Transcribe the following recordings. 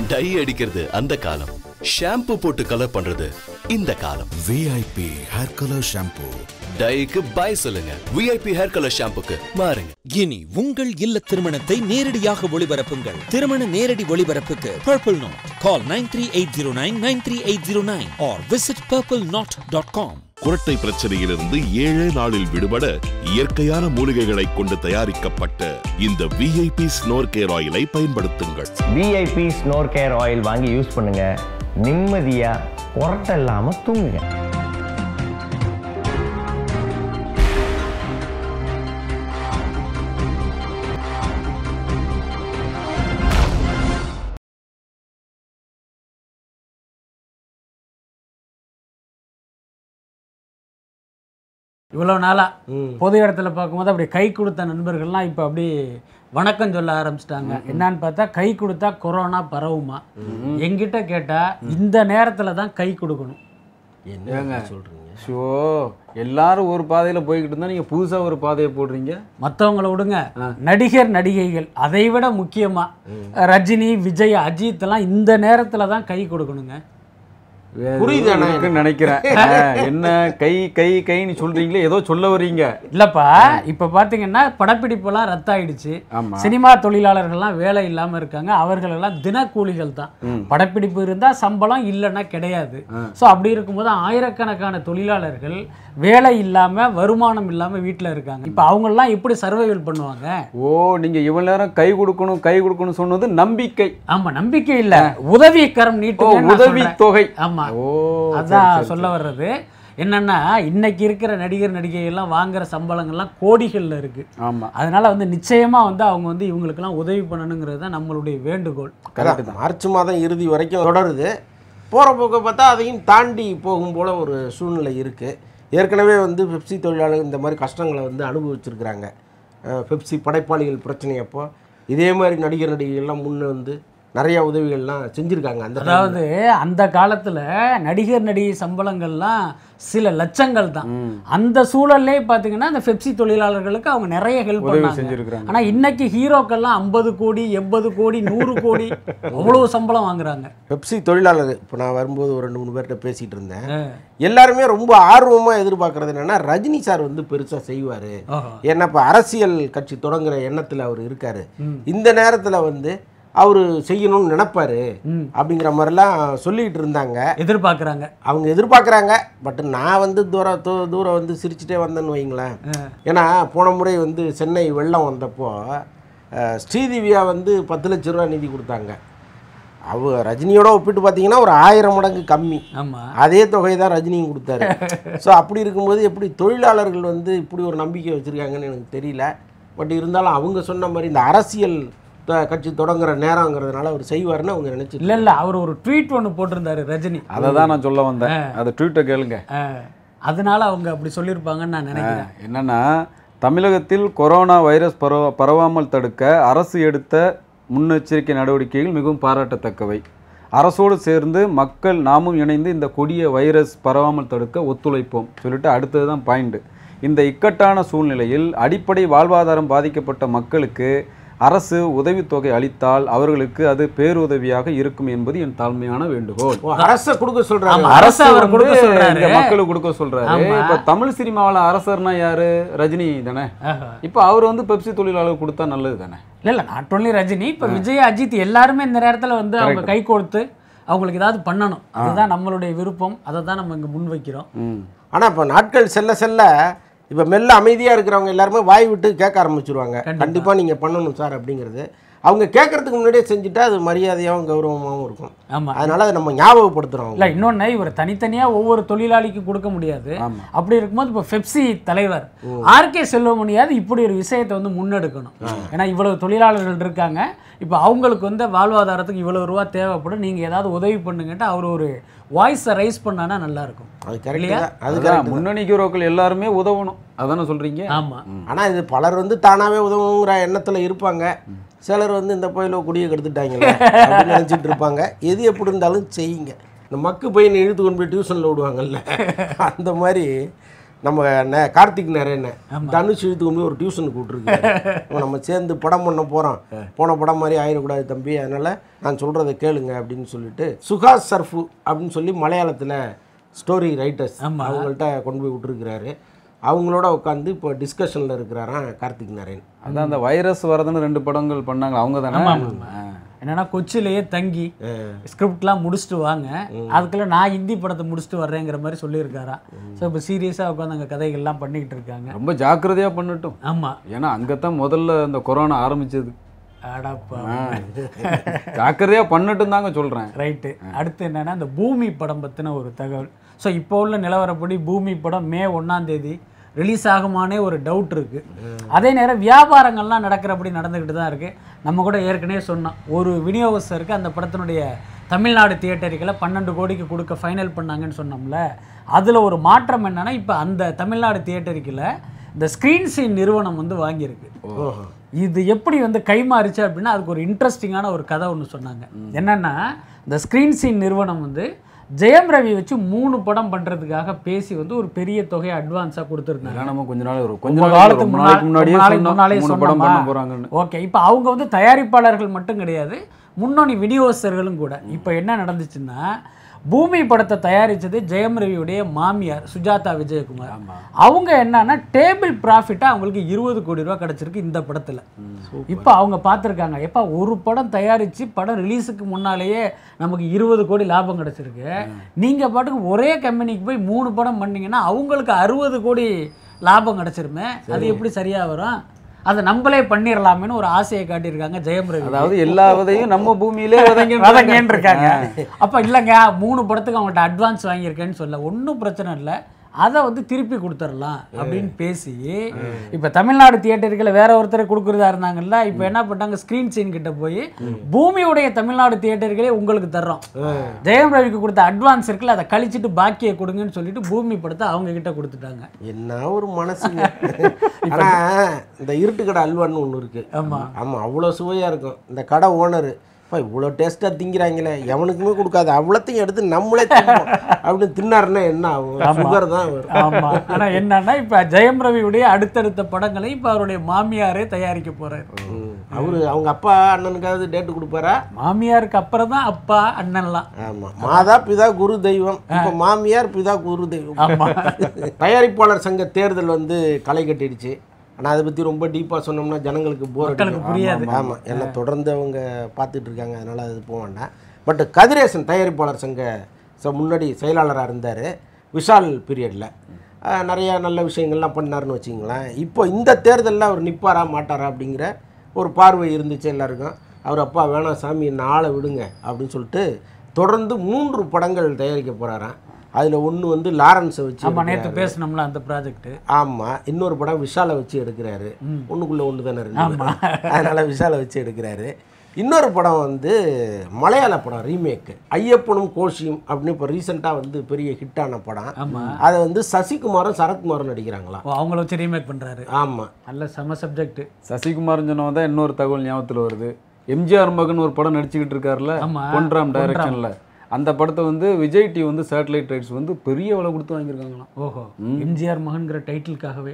Tie அடிக்கிறது அந்த காலம் ஷாம்பு போட்டு கலர் பண்றது இந்த காலம் விஐபி ஹேர் கலர் ஷாம்பூ டைக்கு பை சொல்லுங்க விஐபி ஹேர் கலர் ஷாம்புக்கு மாறுங்க இனி உங்கள் இல்ல திருமணத்தை நேரடியாக ஒளிபரப்புங்கள் திருமண நேரடி ஒளிபரப்புக்கு Purple Knot call nine three eight zero nine nine three eight zero nine or visit Purple Knot dot com குரட்டை பிரச்சனையிலிருந்து ஏழே நாளில் விடுபட இயற்கையான மூலிகைகளை கொண்டு தயாரிக்கப்பட்ட இந்த விஐபி ஸ்னோர் கேர் ஆயிலை பயன்படுத்துங்கள் விஐபி ஸ்னோர் கேர் ஆயில் வாங்கி யூஸ் பண்ணுங்க நிம்மதியா உரட்ட இல்லாம தூங்குங்க இவ்வளோ நாளாக பொது இடத்துல பார்க்கும்போது அப்படி கை கொடுத்த நண்பர்கள்லாம் இப்போ அப்படி வணக்கம் சொல்ல ஆரம்பிச்சிட்டாங்க என்னன்னு பார்த்தா கை கொடுத்தா கொரோனா பரவுமா எங்கிட்ட கேட்டால் இந்த நேரத்தில் தான் கை கொடுக்கணும் ஏங்க சொல்றீங்க ஷோ எல்லாரும் ஒரு பாதையில போய்கிட்டு இருந்தா நீங்க புதுசா ஒரு பாதையை போடுறீங்க மற்றவங்கள விடுங்க நடிகர் நடிகைகள் அதை விட முக்கியமாக ரஜினி விஜய் அஜித் எல்லாம் இந்த நேரத்தில் தான் கை கொடுக்கணுங்க புரியுதானே நினைக்கிறேன் ஆ, என்ன கை கை கைன்னு சொல்றீங்களே ஏதோ சொல்ல வர்றீங்க இல்லப்பா இப்ப பாத்தீங்கன்னா படப்பிடிப்பெல்லாம் ரத்தாயிடுச்சு ஆமா. சினிமா தொழிலாளர்கள்லாம் வேலை இல்லாம இருக்காங்க அவர்கள் எல்லாம் தினக்கூலிகள் தான் படப்பிடிப்பு இருந்தா சம்பளம் இல்லைன்னா கிடையாது சோ அப்படி இருக்கும்போது ஆயிரக்கணக்கான தொழிலாளர்கள் வேலை இல்லாம வருமானம் இல்லாம வீட்டுல இருக்காங்க இப்ப அவங்க எல்லாம் எப்படி சர்வைவல் பண்ணுவாங்க ஓ நீங்க இவ்வளவு நேரம் கை கொடுக்கணும் கை கொடுக்கணும் சொன்னது நம்பிக்கை ஆமா நம்பிக்கை இல்ல உதவி கரம் ஓ நீட்டு உதவி தொகை ஆமா ஓ அதான் சொல்ல வர்றது என்னன்னா இன்னைக்கு இருக்கிற நடிகர் நடிகை எல்லாம் வாங்குற சம்பளங்கள்லாம் கோடிகள்ல இருக்கு ஆமா அதனால வந்து நிச்சயமா வந்து அவங்க வந்து இவங்களுக்கெல்லாம் உதவி பண்ணணுங்கிறது தான் நம்மளுடைய வேண்டுகோள் அதான் மார்ச் மாதம் இறுதி வரைக்கும் தொடருது போகிற போக்க பார்த்தா அதையும் தாண்டி போகும் போல ஒரு சூழ்நிலை இருக்குது ஏற்கனவே வந்து பெப்சி தொழிலாளர்கள் இந்த மாதிரி கஷ்டங்களை வந்து அனுபவிச்சிருக்கிறாங்க அஹ் பெப்சி படைப்பாளிகள் பிரச்சனை அப்போ இதே மாதிரி நடிகர் நடிகைகள்லாம் முன்னே வந்து நிறைய உதவிகள்லாம் செஞ்சுருக்காங்க அந்த time ல. அதாவது அந்த காலத்துல நடிகர் நடிகை சம்பளங்கள்லாம் சில லட்சங்கள் தான் அந்த சூழல்லே பாத்தீங்கன்னா அந்த பெப்சி தொழிலாளர்களுக்கு அவங்க நிறைய ஹெல்ப் உதவி பண்ணாங்க செஞ்சிருக்கிறாங்க ஆனா இன்னைக்கு ஹீரோக்கெல்லாம் ஐம்பது கோடி எண்பது கோடி நூறு கோடி அவ்வளவு சம்பளம் வாங்குறாங்க பெப்சி தொழிலாளர் இப்போ நான் வரும்போது ஒரு ரெண்டு மூணு பேர்கிட்ட பேசிகிட்டு இருந்தேன் எல்லாருமே ரொம்ப ஆர்வமாக எதிர்பார்க்கறது என்னென்னா ரஜினி சார் வந்து பெருசாக செய்வார் ஓஹோ. ஏன்னா இப்போ அரசியல் கட்சி தொடங்குற எண்ணத்தில் அவர் இருக்கார் இந்த நேரத்தில் வந்து அவர் செய்யணும்னு நினைப்பாரு அப்படிங்கிற மாதிரிலாம் சொல்லிக்கிட்டு இருந்தாங்க எதிர்பார்க்கறாங்க அவங்க எதிர்பார்க்குறாங்க பட் நான் வந்து தூரம் தூ- தூரம் வந்து சிரிச்சுட்டே வந்தேன்னு வைங்களேன் ஏன்னா போன முறை வந்து சென்னை வெள்ளம் வந்தப்போ அஹ், ஸ்ரீதிவ்யா வந்து பத்து லட்ச ரூபா நிதி கொடுத்தாங்க அவ ரஜினியோட ஒப்பிட்டு பார்த்தீங்கன்னா ஒரு ஆயிரம் மடங்கு கம்மி ஆமா அதே தொகை தான் ரஜினியும் கொடுத்தாரு ஸோ அப்படி இருக்கும்போது எப்படி தொழிலாளர்கள் வந்து இப்படி ஒரு நம்பிக்கை வச்சுருக்காங்கன்னு எனக்கு தெரியல பட் இருந்தாலும் அவங்க சொன்ன மாதிரி இந்த அரசியல் த- கட்சி தொடங்குற நேரங்கிறதுனால அவர் செய்வாருன்னு அவங்க நினைச்சிட்டு இல்ல இல்ல அவர் ஒரு ட்வீட் ஒன்னு போட்டிருந்தாரு ரஜினி அதை தான் நான் சொல்ல வந்தேன் அதை ட்வீட்டை கேளுங்க அஹ், அதனால அவங்க அப்படி சொல்லியிருப்பாங்கன்னு நான் நினைக்கிறேன் என்னன்னா தமிழகத்தில் கொரோனா வைரஸ் பரவ பரவாமல் தடுக்க அரசு எடுத்த முன்னெச்சரிக்கை நடவடிக்கைகள் மிகவும் பாராட்டத்தக்கவை அரசோடு சேர்ந்து மக்கள் நாமும் இணைந்து இந்த கொடிய வைரஸ் பரவாமல் தடுக்க ஒத்துழைப்போம் சொல்லிட்டு அடுத்தது தான் பாயிண்ட் இந்த இக்கட்டான சூழ்நிலையில் அடிப்படை வாழ்வாதாரம் பாதிக்கப்பட்ட மக்களுக்கு அரசு உதவித்தொகை அளித்தால் அவர்களுக்கு அது பேருதவியாக இருக்கும் என்பது என் தாழ்மையான வேண்டுகோள் ஓ, அரசை கொடுக்க சொல்றாங்க ஆமா. அரசு அவர் வந்து கொடுக்க சொல்றாரு. இங்க மக்களுக்கு கொடுக்க சொல்றாரு ஆமா. இப்ப தமிழ் சினிமாவுல அரசர்னா யாரு ரஜினி தானே ஆஹா. இப்ப அவர் வந்து பெப்சி தொழிலாளர் கொடுத்தா நல்லது தானே இல்ல இல்ல நாட் ஒன்லி ரஜினி இப்ப விஜய் அஜித் எல்லாருமே இந்த நேரத்துல வந்து அவங்க கை கொடுத்து அவங்களுக்கு ஏதாவது பண்ணணும் அதுதான் நம்மளுடைய விருப்பம் அதை தான் நம்ம இங்க முன் வைக்கிறோம் ம். ஆனால் இப்போ நாட்கள் செல்ல செல்ல இப்போ மெல்ல அமைதியாக இருக்கிறவங்க எல்லாருமே வாய் விட்டு கேட்க ஆரம்பிச்சிருவாங்க கண்டிப்பாக நீங்கள் பண்ணணும் சார் அப்படிங்கிறது அவங்க கேட்கறதுக்கு முன்னாடியே செஞ்சுட்டா அது மரியாதையாகவும் கௌரவமாகவும் இருக்கும் ஆமா அதனால அதை நம்ம ஞாபகப்படுத்துகிறோம் இல்ல இன்னொன்னு இவர் தனித்தனியா ஒவ்வொரு தொழிலாளிக்கும் கொடுக்க முடியாது அப்படி இருக்கும்போது இப்போ பெப்சி தலைவர் ஆர்கே செல்வமணியாவது இப்படி ஒரு விஷயத்தை வந்து முன்னெடுக்கணும் ஏன்னா இவ்வளவு தொழிலாளர்கள் இருக்காங்க இப்போ அவங்களுக்கு வந்து வாழ்வாதாரத்துக்கு இவ்வளவு ரூபா தேவைப்படும் நீங்க ஏதாவது உதவி பண்ணுங்கன்ட்டு அவர் ஒரு வாய்ஸை ரைஸ் பண்ணானா நல்லா இருக்கும் அது கரெக்ட் இல்லையா? தான் அது அதுதான் கரெக்ட் முன்னணி ஹீரோக்கள் எல்லாருமே உதவணும் அதானே சொல்றீங்க ஆமா ஆனால் இது பலர் வந்து தானாகவே உதவுங்கிற எண்ணத்தில் இருப்பாங்க சிலர் வந்து இந்த கோயிலோ குடியை கெடுத்துட்டாங்களே அப்படின்னு நினச்சிட்டு இருப்பாங்க எது எப்படி இருந்தாலும் செய்யுங்க இந்த மக்கு பையனை இழுத்து கொண்டு போய் டியூஷனில் விடுவாங்கல்ல அந்த மாதிரி நம்ம நே- கார்த்திக் நரேன தனுஷ் இழுத்து கொண்டு போய் ஒரு டியூஷனுக்கு விட்டுருக்கு நம்ம சேர்ந்து படம் பண்ண போகிறோம் போன படம் மாதிரி ஆயிடக்கூடாது தம்பி அதனால் நான் சொல்கிறத கேளுங்க அப்படின்னு சொல்லிட்டு சுஹாஸ் சர்ஃபு அப்படின்னு சொல்லி மலையாளத்தில் ஸ்டோரி ரைட்டர்ஸ் அவங்கள்ட்ட கொண்டு போய் விட்டுருக்கிறாரு அவங்களோட உட்காந்து இப்போ டிஸ்கஷனில் இருக்கிறாராம் கார்த்திக் நரேன் அதான் அந்த வைரஸ் வரதுன்னு ரெண்டு படங்கள் பண்ணாங்க அவங்க தானே ஆ. என்னன்னா கொச்சிலேயே தங்கி ஸ்கிரிப்ட்லாம் முடிச்சுட்டு வாங்க அதுக்குள்ள நான் ஹிந்தி படத்தை முடிச்சுட்டு வர்றேங்கிற மாதிரி சொல்லியிருக்காராம் ஸோ இப்போ சீரியஸாக உட்காந்து அங்கே கதைகள்லாம் பண்ணிக்கிட்டு இருக்காங்க ரொம்ப ஜாக்கிரதையா பண்ணட்டும் ஆமா ஏன்னா அங்கதான் முதல்ல இந்த கொரோனா ஆரம்பிச்சது அடப்பா ஆ. ஜாக்கிரதையா பண்ணட்டும் தாங்க சொல்றேன் ரைட்டு அடுத்து என்னன்னா இந்த பூமி படம் பற்றின ஒரு தகவல் ஸோ இப்போ உள்ள நிலவரப்படி பூமி படம் மே ஒண்ணாம் தேதி ரிலீஸ் ஆகுமானே ஒரு டவுட் இருக்கு அதே நேரம் வியாபாரங்கள்லாம் நடக்கிறபடி நடந்துக்கிட்டு தான் இருக்கு நம்ம கூட ஏற்கனவே சொன்னோம் ஒரு விநியோகஸ்தருக்கு அந்த படத்தினுடைய தமிழ்நாடு தியேட்டருக்களை பன்னெண்டு கோடிக்கு கொடுக்க ஃபைனல் பண்ணாங்கன்னு சொன்னோம்ல அதில் ஒரு மாற்றம் என்னன்னா இப்போ அந்த தமிழ்நாடு தியேட்டருக்கில் இந்த ஸ்க்ரீன் சீன் நிறுவனம் வந்து வாங்கியிருக்கு இது எப்படி வந்து கைமாறிச்சு அப்படின்னா அதுக்கு ஒரு இன்ட்ரெஸ்டிங்கான ஒரு கதை ஒன்று சொன்னாங்க என்னன்னா இந்த ஸ்க்ரீன் சீன் நிறுவனம் வந்து ஜெயம் ரவி வச்சு மூணு படம் பண்றதுக்காக பேசி வந்து ஒரு பெரிய தொகையை அட்வான்ஸாக கொடுத்துருந்தாங்க இதெல்லாம் நம்ம கொஞ்ச நாள் ஒரு கொஞ்ச ரொம்ப நாள் காலத்துக்கு ரொம்ப முன்னாடி நாளைக்கு முன்னாடியே ரொம்ப நாளைக்கு சொன்னோம் முன்னாலே மூணு படம் சொன்னோமா? பண்ண போறாங்கன்னு ஓகே இப்போ அவங்க வந்து தயாரிப்பாளர்கள் மட்டும் கிடையாது முன்னணி விநியோகஸ்தர்களும் கூட இப்போ என்ன நடந்துச்சுன்னா பூமி படத்தை தயாரிச்சது ஜெயம் ரவியுடைய மாமியார் சுஜாதா விஜயகுமார் அவங்க என்னன்னா டேபிள் ப்ராஃபிட்டாக அவங்களுக்கு இருபது கோடி ரூபா கிடைச்சிருக்கு இந்த படத்தில் இப்போ அவங்க பார்த்துருக்காங்க எப்பா ஒரு படம் தயாரித்து படம் ரிலீஸுக்கு முன்னாலேயே நமக்கு இருபது கோடி லாபம் கிடைச்சிருக்கு நீங்கள் பாட்டுக்கு ஒரே கம்பெனிக்கு போய் மூணு படம் பண்ணீங்கன்னா அவங்களுக்கு அறுபது கோடி லாபம் கிடைச்சிருமே அது எப்படி சரியாக வரும் அதை நம்மளே பண்ணிடலாமேன்னு ஒரு ஆசையை காட்டியிருக்காங்க ஜெயம் ரவி அதாவது எல்லா விதையும் நம்ம பூமியிலே விதைங்க வதங்கன்னு இருக்காங்க அப்ப இல்லைங்க மூணு படத்துக்கு அவங்கள்ட்ட அட்வான்ஸ் வாங்கியிருக்கேன்னு சொல்ல ஒன்றும் பிரச்சனை இல்லை அதை வந்து திருப்பி கொடுத்துடலாம் அப்படின்னு பேசி இப்போ தமிழ்நாடு தியேட்டருக்குள்ள வேற ஒருத்தர் கொடுக்குறதா இருந்தாங்கல்ல இப்போ என்ன பண்ணாங்க ஸ்க்ரீன் சீன் கிட்ட போய் பூமியுடைய தமிழ்நாடு தியேட்டர்களே உங்களுக்கு தர்றோம் ஜெயம் ரவிக்கு கொடுத்த அட்வான்ஸ் இருக்குல்ல அதை கழிச்சிட்டு பாக்கியை கொடுங்கன்னு சொல்லிட்டு பூமி படத்தை அவங்க கிட்ட கொடுத்துட்டாங்க என்ன ஒரு மனசுங்க ஆனா இந்த இருட்டு கடை அல்வான்னு ஒன்று இருக்கு ஆமா. ஆமா அவ்வளோ சுவையா இருக்கும் இந்த கடை ஓனரு இப்போ இவ்வளோ டேஸ்ட்டாக திங்கிறாங்களே எவனுக்குமே கொடுக்காது அவ்வளோத்தையும் எடுத்து நம்மளே திம்போம் அப்படின்னு தின்னாருன்னா என்ன ஆகும் சுகர் தான் வரும் ஆமா ஆனா என்னன்னா இப்ப ஜெயம் ரவியுடைய அடுத்தடுத்த படங்களை இப்ப அவருடைய மாமியாரே தயாரிக்க போறாரு ம். அவரு அவங்க அப்பா அண்ணனுக்காவது டேட்டு கொடுப்பாரா மாமியாருக்கு அப்புறம் தான் அப்பா அண்ணன்லாம் ஆமா மாதா பிதா குரு தெய்வம் இப்போ மாமியார் பிதா குரு தெய்வம் ஆமா. தயாரிப்பாளர் சங்க தேர்தல் வந்து களை கட்டிடுச்சு ஆனால் அதை பற்றி ரொம்ப டீப்பாக சொன்னோம்னா ஜனங்களுக்கு போர் மக்களுக்கு புரியாது. ஆமாம் ஏன்னா தொடர்ந்து அவங்க பார்த்துட்டு இருக்காங்க அதனால் அது போக வேண்டாம் பட் கதிரேசன் தயாரிப்பாளர் சங்க ச முன்னாடி செயலாளராக இருந்தார் விஷால் பீரியடில் நிறையா நல்ல விஷயங்கள்லாம் பண்ணாருன்னு வச்சிங்களேன் இப்போ இந்த தேர்தலில் அவர் நிற்பாரா மாட்டாரா அப்படிங்கிற ஒரு பார்வை இருந்துச்சு எல்லாருக்கும் அவர் அப்பா வேணாம் சாமி என்ன ஆளை விடுங்க அப்படின்னு சொல்லிட்டு தொடர்ந்து மூன்று படங்கள் தயாரிக்க போகிறாராம் அதில் ஒன்று வந்து லாரன்ஸை வச்சு ஆமா நேத்து எடுக்கிறாரு. பேசணும்ல அந்த ப்ராஜெக்ட் ஆமா இன்னொரு படம் விஷாலை வச்சு எடுக்கிறாரு ஒண்ணுக்குள்ள ஒன்று தானே இருக்கு அதனால விஷாலை வச்சு எடுக்கிறாரு இன்னொரு படம் வந்து மலையாள படம் ரீமேக் ஐயப்பனும் கோஷியும் அப்படின்னு இப்போ ரீசெண்டாக வந்து பெரிய ஹிட்டான படம் ஆமா. அதை வந்து சசிகுமாரும் சரத்குமாரும் நடிக்கிறாங்களா அவங்கள வச்சு ரீமேக் பண்றாரு ஆமா நல்ல செம சப்ஜெக்ட் சசிகுமார் சொன்னவன் தான் இன்னொரு தகவல் ஞாபகத்தில் வருது எம்ஜிஆர் மகன் ஒரு படம் நடிச்சுக்கிட்டு இருக்காருல்ல ஆமா. பொன்ராம் டைரக்ஷன்ல அந்த படத்தை வந்து விஜய் டி வந்து சேட்டலைட் ரைட்ஸ் வந்து பெரிய விலை கொடுத்து வாங்கியிருக்காங்களாம் ஓஹோ எம்ஜிஆர் மகன்கிற டைட்டிலுக்காகவே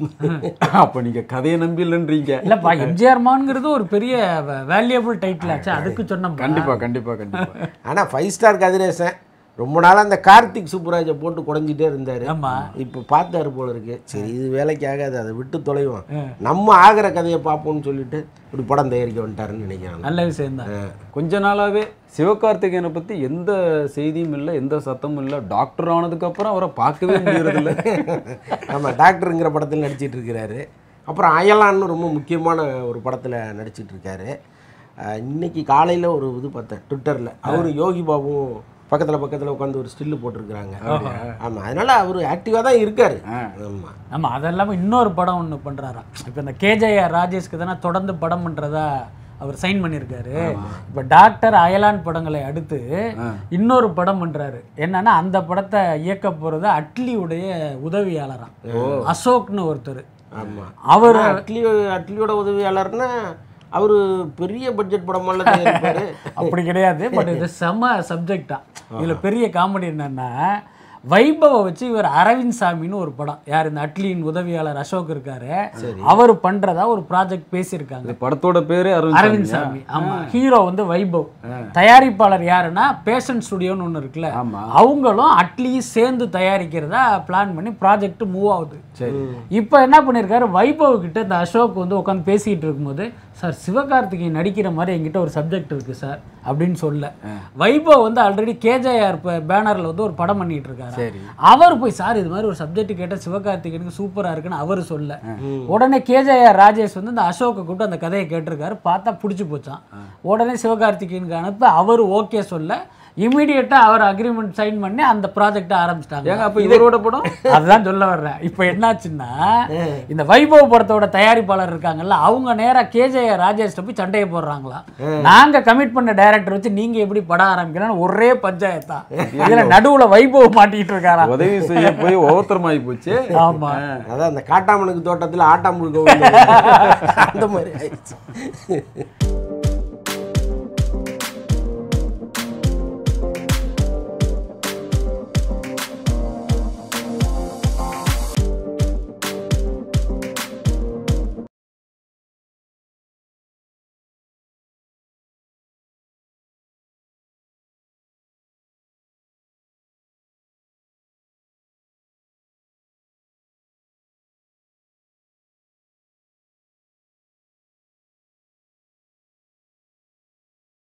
அப்ப நீங்க கதையை நம்பி இல்லைன்றீங்க இல்லப்பா எம்ஜிஆர் மகன்ங்கிறது ஒரு பெரிய வேல்யூபிள் டைட்டில் ஆச்சு அதுக்கு சொன்ன கண்டிப்பா கண்டிப்பா கண்டிப்பா ஆனா ஃபைவ் ஸ்டார் கதிரேசன் ரொம்ப நாளா அந்த கார்த்திக் சுப்புராஜை போட்டு குறைஞ்சிட்டே இருந்தாரு ஆமா இப்போ பார்த்தாரு போல இருக்கு சரி இது வேலைக்கு ஆகாது அதை விட்டு தொலைவோம் நம்ம ஆகிற கதையை பார்ப்போம்னு சொல்லிட்டு இப்படி படம் தயாரிக்க வந்துட்டாருன்னு நினைக்கிறேன் நல்ல விஷயம் தான் கொஞ்ச நாளாவே சிவகார்த்திகேயனை பத்தி எந்த செய்தியும் இல்லை எந்த சத்தமும் இல்லை டாக்டர் ஆனதுக்கு அப்புறம் அவரை பார்க்கவே முடியறது இல்ல ஆமாம் டாக்டருங்கிற படத்தில் நடிச்சிட்டு இருக்கிறாரு அப்புறம் அயலான்னு ரொம்ப முக்கியமான ஒரு படத்தில் நடிச்சிட்டு இருக்காரு அஹ் இன்னைக்கு காலையில் ஒரு இது பார்த்தேன் ட்விட்டரில் அவரு யோகி பாபுவும் பக்கத்தில் பக்கத்தில் உட்காந்து ஒரு ஸ்டில்லு போட்டிருக்கிறாங்க ஆமாம் அதனால அவர் ஆக்டிவாக தான் இருக்காரு ஆமாம் ஆமா அதெல்லாம இன்னொரு படம் ஒன்று பண்றாராம் இப்போ இந்த கேஜேஆர் ராஜேஷ்க்கு தானே தொடர்ந்து படம் பண்றதா அவர் சைன் பண்ணியிருக்காரு இப்போ டாக்டர் அயலான் படங்களை அடுத்து இன்னொரு படம் பண்றாரு என்னன்னா அந்த படத்தை இயக்க போறது அட்லியுடைய உதவியாளராம் அசோக்னு ஒருத்தர் ஆமாம் அவர் அட்லி அட்லியோட உதவியாளர்னா அவர் பெரிய பட்ஜெட் படமெல்லாம் தயாரிப்பாரு அப்படி கிடையாது பட் இது செம சப்ஜெக்டா இதுல பெரிய காமெடி என்னன்னா வைபவை வச்சு இவர் அரவிந்த் சாமின்னு ஒரு படம் யார் இந்த அட்லியின் உதவியாளர் அசோக் இருக்காரு அவர் பண்றதா ஒரு ப்ராஜெக்ட் பேசியிருக்காங்க இந்த படத்தோட பேரு அரவிந்த் அரவிந்த் சாமி ஆமா ஹீரோ வந்து வைபவ் தயாரிப்பாளர் யாருன்னா பேஷன் ஸ்டுடியோன்னு ஒன்று இருக்குல்ல ஆமா. அவங்களும் அட்லியும் சேர்ந்து தயாரிக்கிறதா பிளான் பண்ணி ப்ராஜெக்ட் மூவ் ஆகுது சரி இப்போ என்ன பண்ணியிருக்காரு வைபவ் கிட்ட இந்த அசோக் வந்து உட்காந்து பேசிக்கிட்டு இருக்கும்போது சார் சிவகார்த்திகேயன் நடிக்கிற மாதிரி என்கிட்ட ஒரு சப்ஜெக்ட் இருக்கு சார் அப்படின்னு சொல்ல வைபவ் வந்து ஆல்ரெடி கேஜேஆர் பேனர்ல வந்து ஒரு படம் பண்ணிட்டு இருக்காரு சரி. அவர் போய் சார் இது மாதிரி ஒரு சப்ஜெக்ட் கேட்டால் சிவகார்த்திகேயனுக்கு சூப்பரா இருக்குன்னு அவர் சொல்ல உடனே கேஜேஆர் ராஜேஷ் வந்து இந்த அசோக்கை கூப்பிட்டு அந்த கதையை கேட்டிருக்காரு பார்த்தா பிடிச்சி போச்சான் உடனே சிவகார்த்திகேயனுக்கு அனுப்ப அவர் ஓகே சொல்ல இமீடியட்டா அவர் அக்ரிமெண்ட் சைன் பண்ணி அந்த ப்ராஜெக்டை ஆரம்பிச்சிட்டாங்க ஏங்க அப்ப இவரோட படம் அதுதான் சொல்ல வர்றேன் இப்போ என்னாச்சுன்னா இந்த வைபவ் படத்தோட தயாரிப்பாளர் இருக்காங்கல்ல அவங்க நேரா கேஜே ராஜேஷ்ட போய் சண்டையை போடுறாங்களாம் நாங்க கமிட் பண்ண டைரக்டர் வச்சு நீங்க எப்படி படம் ஆரம்பிக்கணும்னு ஒரே பஞ்சாயத்தா இதுல நடுவுல வைபவ் மாட்டிட்டு இருக்காராம் உதவி செய்ய போய் ஒவ்வொருத்தரமாயி போச்சு ஆமா அதான் அந்த காட்டாமனுக்கு தோட்டத்தில் ஆட்டாமுழுக்க விழுந்தது. அந்த மாதிரி ஆயிடுச்சு